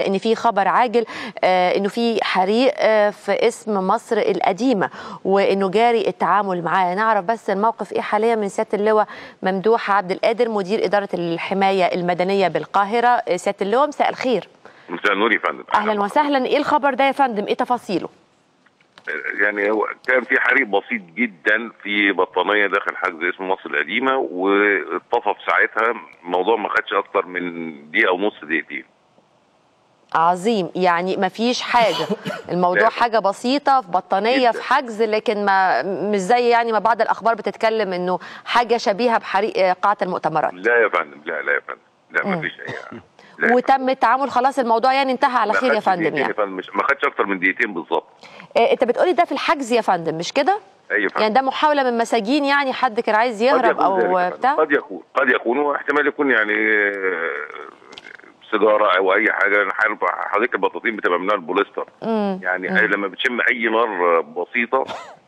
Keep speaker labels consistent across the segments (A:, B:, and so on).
A: ان في خبر عاجل آه انه في حريق آه في اسم مصر القديمه وانه جاري التعامل معاه نعرف بس الموقف ايه حاليا من سياده اللواء ممدوح عبد القادر مدير اداره الحمايه المدنيه بالقاهره آه، سياده اللواء مساء الخير
B: مساء النور يا فندم
A: اهلا وسهلا ايه الخبر ده يا فندم ايه تفاصيله
B: يعني هو كان في حريق بسيط جدا في بطانيه داخل حجز اسم مصر القديمه واتطفى في ساعتها الموضوع ما خدش اكتر من دقيقه ونص دقيقتين
A: عظيم يعني ما فيش حاجه الموضوع
B: لا.
A: حاجه بسيطه في بطانيه
B: جداً.
A: في حجز لكن ما مش زي يعني ما بعض الاخبار بتتكلم انه حاجه شبيهه بحريق آه، قاعه المؤتمرات
B: لا يا فندم لا لا يا فندم لا ما فيش اي حاجه لا يا
A: وتم التعامل خلاص الموضوع يعني انتهى على
B: ما
A: خير يا
B: خدش
A: فندم
B: دقيقتين
A: يعني
B: يا فندم مش ما خدش اكتر من دقيقتين بالظبط
A: آه، انت بتقولي ده في الحجز يا فندم مش كده
B: اي فندم
A: يعني ده محاوله من مساجين يعني حد كان عايز
B: قد
A: يهرب
B: يكون ذلك
A: او
B: يا فندم.
A: بتاع
B: قد يكون قد يكون واحتمال يكون يعني آه، سيجاره او اي حاجه انا عارف حضرتك البطاطين بتبقى منها البوليستر
A: مم.
B: يعني أي لما بتشم اي نار بسيطه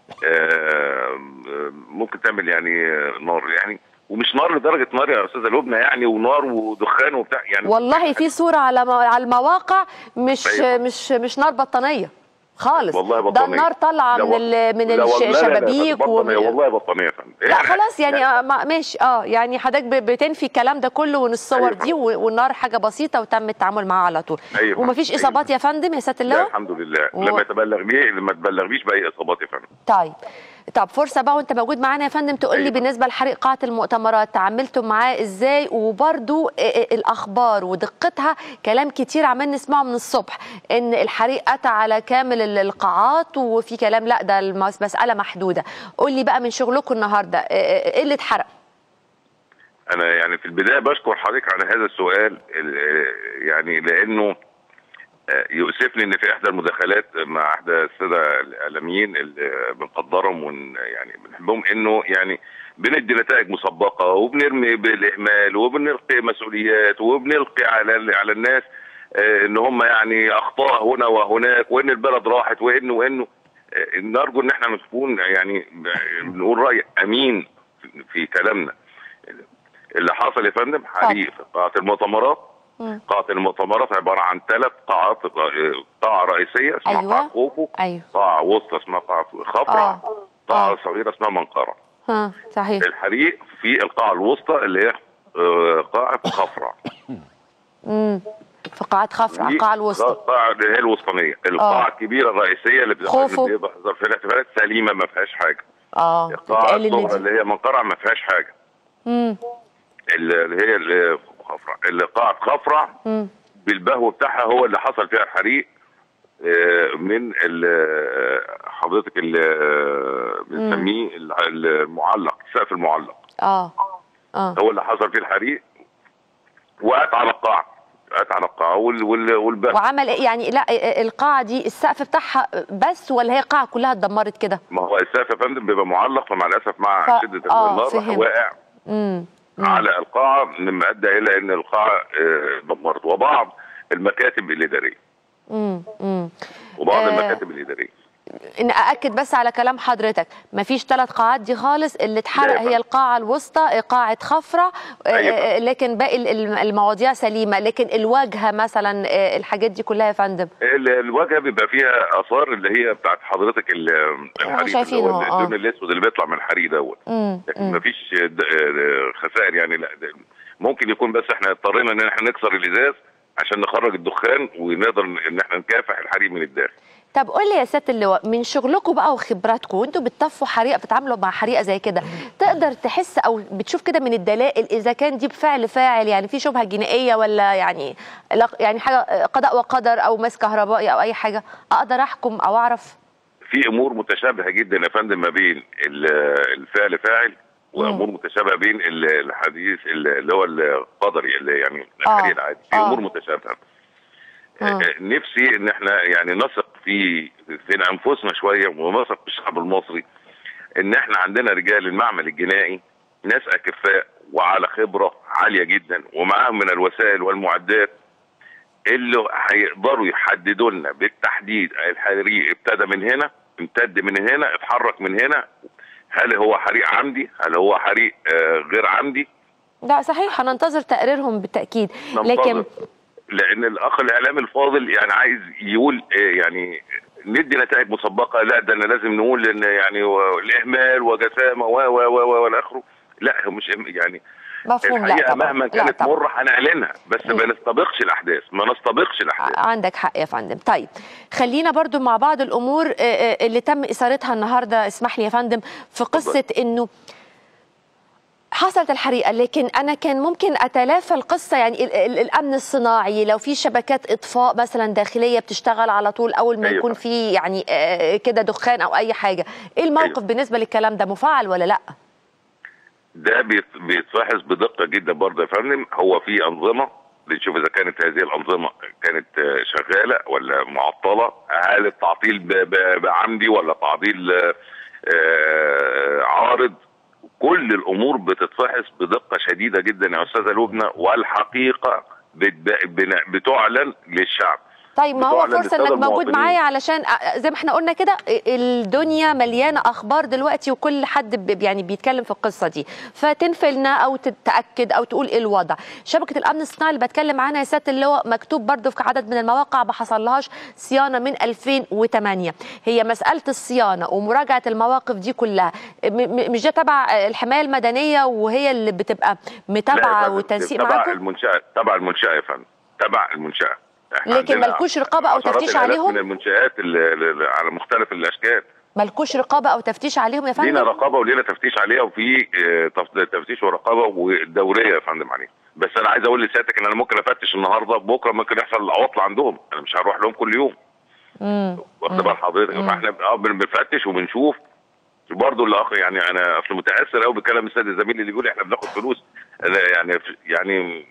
B: آه، ممكن تعمل يعني نار يعني ومش نار لدرجه نار يا استاذه لبنى يعني ونار ودخان وبتاع يعني
A: والله في صوره على مو- على المواقع مش
B: أيوة.
A: مش مش نار بطانيه خالص
B: والله
A: ده
B: بطانيه
A: النار طالعه
B: لا
A: من
B: و-
A: ال- من
B: لا والله- لا- لا- لا،
A: الشبابيك
B: بطانية،
A: ومن
B: والله بطانيه يا فندم
A: لا خلاص يعني آه، ما- ماشي اه يعني حضرتك ب- بتنفي الكلام ده كله وان الصور
B: أيوة.
A: دي و- والنار حاجه بسيطه وتم التعامل معاها على طول
B: أيوة.
A: ومفيش
B: أيوة.
A: اصابات يا فندم يا سياده
B: لا
A: اللواء
B: الحمد لله
A: و-
B: لما تبلغني لما تبلغنيش باي اصابات يا فندم
A: طيب طب فرصه بقى وانت موجود معانا يا فندم تقول لي
B: أيوة.
A: بالنسبه لحريق قاعه المؤتمرات تعاملتوا معاه ازاي وبرضو آه، آه، الاخبار ودقتها كلام كتير عمال نسمعه من الصبح ان الحريق اتى على كامل ال- القاعات وفي كلام لا ده المساله محدوده قول لي بقى من شغلكم النهارده آه، آه، ايه اللي اتحرق
B: انا يعني في البدايه بشكر حضرتك على هذا السؤال ال- يعني لانه آه، يؤسفني ان في احدى المداخلات مع احدى الساده الاعلاميين اللي بنقدرهم ون يعني بنحبهم انه يعني بندي نتائج مسبقه وبنرمي بالاهمال وبنلقي مسؤوليات وبنلقي على ال- على الناس آه، ان هم يعني اخطاء هنا وهناك وان البلد راحت وانه وانه آه، نرجو ان احنا نكون يعني بنقول راي امين في- في كلامنا اللي حصل يا فندم حريق في قاعه المؤتمرات
A: مم.
B: قاعه المؤتمرات عباره عن ثلاث قاعات قاعه رئيسيه اسمها
A: أيوة.
B: قاعه خوفو
A: ايوه
B: قاعه وسطى اسمها قاعه خفرع
A: آه.
B: قاعه
A: آه.
B: صغيره اسمها منقره
A: ها صحيح
B: الحريق في القاعه الوسطى اللي هي آه، قاعه خفرع
A: امم في قاعه خفرع
B: دي
A: القاعه الوسطى
B: القاعه اللي هي الوسطانيه القاعه
A: آه.
B: الكبيره الرئيسيه اللي
A: خوفو.
B: بتظهر في الاحتفالات سليمه ما فيهاش حاجه
A: اه
B: القاعه
A: اتقال ان
B: الصغرى
A: دي
B: اللي هي منقرع ما فيهاش حاجه
A: امم
B: اللي هي اللي خفرع اللي قاعه خفرع
A: امم
B: بالبهو بتاعها هو اللي حصل فيها الحريق آه، من ال- حضرتك اللي بنسميه ال- المعلق السقف المعلق
A: اه اه
B: هو اللي حصل فيه الحريق وقعت على القاعه قعت على القاعه وال- وال- والبهو
A: وعمل إيه؟ يعني لا القاعه دي السقف بتاعها بس ولا هي القاعه كلها اتدمرت كده
B: ما هو السقف يا فندم بيبقى معلق فمع الاسف مع
A: ف-
B: شده
A: آه،
B: النار راح
A: فهمت.
B: واقع
A: امم
B: على القاعه مما ادى الى ان القاعه آه، دمرت وبعض المكاتب الاداريه
A: امم امم
B: وبعض
A: آه.
B: المكاتب الاداريه
A: ان ااكد بس على كلام حضرتك مفيش ثلاث قاعات دي خالص اللي اتحرق
B: لا يا
A: هي
B: فندم.
A: القاعه الوسطى قاعه خفرة آه،
B: أيوة.
A: آه، لكن باقي ال- ال- المواضيع سليمه لكن الواجهه مثلا آه، الحاجات دي كلها يا فندم
B: ال- الواجهه بيبقى فيها اثار اللي هي بتاعت حضرتك ال- الحريق اللي
A: شايفينه،
B: هو
A: آه.
B: اللون الاسود اللي بيطلع من الحريق دوت
A: امم
B: لكن مفيش د- آه، خسائر يعني لا ده ممكن يكون بس احنا اضطرينا ان احنا نكسر الازاز عشان نخرج الدخان ونقدر ان احنا نكافح الحريق من الداخل
A: طب قول لي يا سياده اللواء من شغلكم بقى وخبراتكم وانتوا بتطفوا حريقه بتتعاملوا مع حريقه زي كده تقدر تحس او بتشوف كده من الدلائل اذا كان دي بفعل فاعل يعني في شبهه جنائيه ولا يعني لا- يعني حاجه قضاء وقدر او ماس كهربائي او اي حاجه اقدر احكم او اعرف
B: في امور متشابهه جدا يا فندم ما بين ال- الفعل فاعل وامور متشابهه بين ال- الحديث اللي هو القدري اللي يعني الحريق العادي في
A: آه.
B: امور متشابهه
A: آه.
B: آه، نفسي ان احنا يعني نثق في في انفسنا شويه ونثق في الشعب المصري ان احنا عندنا رجال المعمل الجنائي ناس اكفاء وعلى خبره عاليه جدا ومعاهم من الوسائل والمعدات اللي هيقدروا يحددوا لنا بالتحديد الحريق ابتدى من هنا امتد من هنا اتحرك من هنا هل هو حريق عمدي هل هو حريق آه غير عمدي
A: لا صحيح هننتظر تقريرهم بالتاكيد
B: ننتظر.
A: لكن
B: لان الاخ الاعلامي الفاضل يعني عايز يقول آه، يعني ندي نتائج مسبقه لا ده انا لازم نقول ان يعني و- الاهمال وجسامه و و و و والى اخره لا هو مش يعني
A: مفهوم لا
B: الحقيقه
A: طبعا
B: مهما
A: لا
B: كانت
A: طبعا
B: مره هنعلنها بس ما نستبقش الاحداث ما نستبقش الاحداث
A: عندك حق يا فندم طيب خلينا برضو مع بعض الامور آه، آه، اللي تم اثارتها النهارده اسمح لي يا فندم في قصه انه حصلت الحريقه لكن انا كان ممكن اتلافى القصه يعني ال- ال- الامن الصناعي لو في شبكات اطفاء مثلا داخليه بتشتغل على طول اول ما
B: أيوة.
A: يكون في يعني آه، كده دخان او اي حاجه ايه الموقف
B: أيوة.
A: بالنسبه للكلام ده مفعل ولا لا
B: ده بيت- بيتفحص بدقه جدا برضه يا فندم هو في انظمه بنشوف اذا كانت هذه الانظمه كانت آه، شغاله ولا معطله هل التعطيل ب- ب- بعمدي ولا تعطيل آه، آه، عارض كل الامور بتتفحص بدقه شديده جدا يا استاذه لبنى والحقيقه بت- بن- بتعلن للشعب
A: طيب ما هو
B: بتعلن
A: فرصه
B: للسادة
A: انك موجود
B: المواطنين.
A: معايا علشان أ- زي ما احنا قلنا كده الدنيا مليانه اخبار دلوقتي وكل حد ب- يعني بيتكلم في القصه دي فتنفلنا او تتاكد او تقول ايه الوضع شبكه الامن الصناعي اللي بتكلم عنها يا سياده اللواء مكتوب برضو في عدد من المواقع ما حصلهاش صيانه من 2008 هي مساله الصيانه ومراجعه المواقف دي كلها م- م- مش ده تبع الحمايه المدنيه وهي اللي بتبقى
B: لا
A: متابعه
B: يا فندم،
A: والتنسيق
B: تبع
A: معاكم
B: المنشاه تبع المنشاه يا فندم تبع المنشاه إحنا
A: لكن
B: عندنا
A: ملكوش رقابة أو
B: عشرات
A: تفتيش
B: الآلاف
A: عليهم؟
B: من المنشآت اللي اللي على مختلف الاشكال
A: ملكوش رقابه او تفتيش عليهم يا
B: لينا
A: فندم
B: رقابه ولينا تفتيش عليها وفي آه، تف- تفتيش ورقابه ودوريه يا فندم عليها بس انا عايز اقول لسيادتك ان انا ممكن افتش النهارده بكره ممكن يحصل عطل عندهم انا مش هروح لهم كل يوم
A: امم
B: واخد بال حضرتك فاحنا اه بن- بنفتش وبنشوف برضه الاخ يعني انا اصل متاثر قوي بكلام السيد الزميل اللي بيقول احنا بناخد فلوس أنا يعني يعني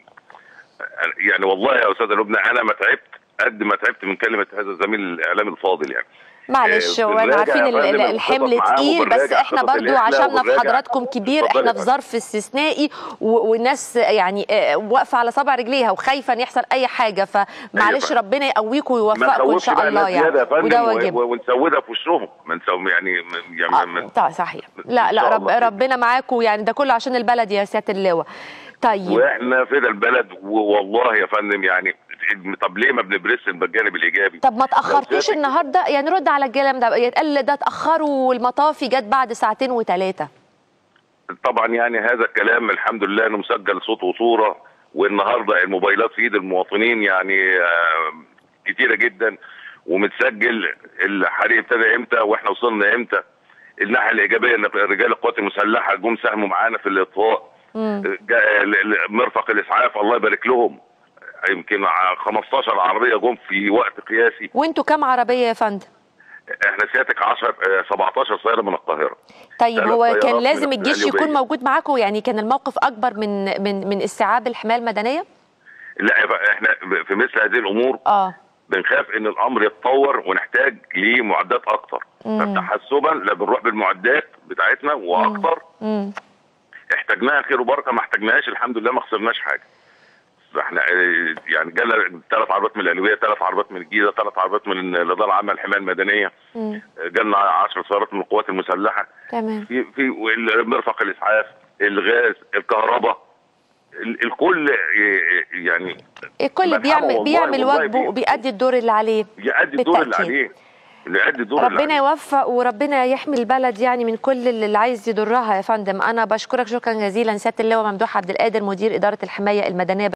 B: يعني والله يا استاذه لبنى انا ما تعبت قد ما تعبت من كلمه هذا الزميل الاعلامي الفاضل يعني
A: معلش
B: آه،
A: وانا
B: بنراجع
A: عارفين
B: يا
A: ال- ال-
B: فندم
A: الحمل
B: الخطط معاهم
A: تقيل بس
B: وبنراجع
A: احنا
B: خطط
A: برضو
B: الإحلاء
A: عشاننا في
B: وبنراجع-
A: حضراتكم كبير
B: اتفضلي
A: احنا
B: يا
A: في
B: فندم.
A: ظرف استثنائي و- والناس يعني آه، واقفه على صابع رجليها وخايفه ان يحصل اي حاجه فمعلش
B: فندم.
A: ربنا يقويكم
B: ما
A: ويوفقكم ان
B: نخوفش
A: شاء
B: بقى
A: الله
B: الناس زياده يا
A: يعني
B: فندم
A: وده
B: و-
A: واجب
B: و- ونسودها في وشهم ما نسوي يعني يعني ما-
A: طيب صحيح لا
B: إن
A: لا
B: شاء
A: رب
B: الله.
A: ربنا معاكم يعني ده كله عشان البلد يا سياده اللواء طيب
B: واحنا في ده البلد والله يا فندم يعني طب ليه ما بنبرس الجانب الايجابي
A: طب ما تاخرتوش
B: سيادتك-
A: النهارده يعني رد على الكلام ده يتقال ده اتاخروا والمطافي جت بعد ساعتين وثلاثه
B: طبعا يعني هذا الكلام الحمد لله انه مسجل صوت وصوره والنهارده الموبايلات في ايد المواطنين يعني آه، كتيره جدا ومتسجل الحريق ابتدى امتى واحنا وصلنا امتى الناحيه الايجابيه ان رجال القوات المسلحه جم ساهموا معانا في الاطفاء جاء ال- ال- مرفق الاسعاف الله يبارك لهم يمكن ع- 15 عربيه جم في وقت قياسي
A: وانتوا كام عربيه يا فندم
B: احنا سيادتك 10 آه، 17 سياره من القاهره
A: طيب
B: ثلاث
A: هو كان
B: طيارات
A: لازم
B: من
A: الجيش
B: القليوبية.
A: يكون موجود معاكم يعني كان الموقف اكبر من من من استيعاب الحمايه المدنيه
B: لا يا بقى احنا في مثل هذه الامور
A: اه
B: بنخاف ان الامر يتطور ونحتاج لمعدات اكتر فتحسبا لا بنروح بالمعدات بتاعتنا واكتر
A: امم
B: احتاجناها خير وبركه ما احتاجناهاش الحمد لله ما خسرناش حاجه فاحنا اه، يعني جالنا ثلاث عربات من الالويه ثلاث عربات من الجيزه ثلاث عربات من الاداره العامه للحمايه المدنيه اه، جالنا 10 سيارات من القوات المسلحه
A: تمام
B: في في مرفق الاسعاف الغاز الكهرباء ال- الكل اه، يعني
A: الكل
B: مرحبا
A: بيعمل
B: والله-
A: بيعمل
B: والله
A: واجبه
B: بيه.
A: وبيأدي الدور اللي عليه
B: يأدي الدور اللي
A: بالتأكيد.
B: عليه اللي يأدي الدور اللي
A: ربنا
B: عليه
A: يوفق وربنا يحمي البلد يعني من كل اللي عايز يضرها يا فندم انا بشكرك شكرا جزيلا سياده اللواء ممدوح عبد القادر مدير اداره الحمايه المدنيه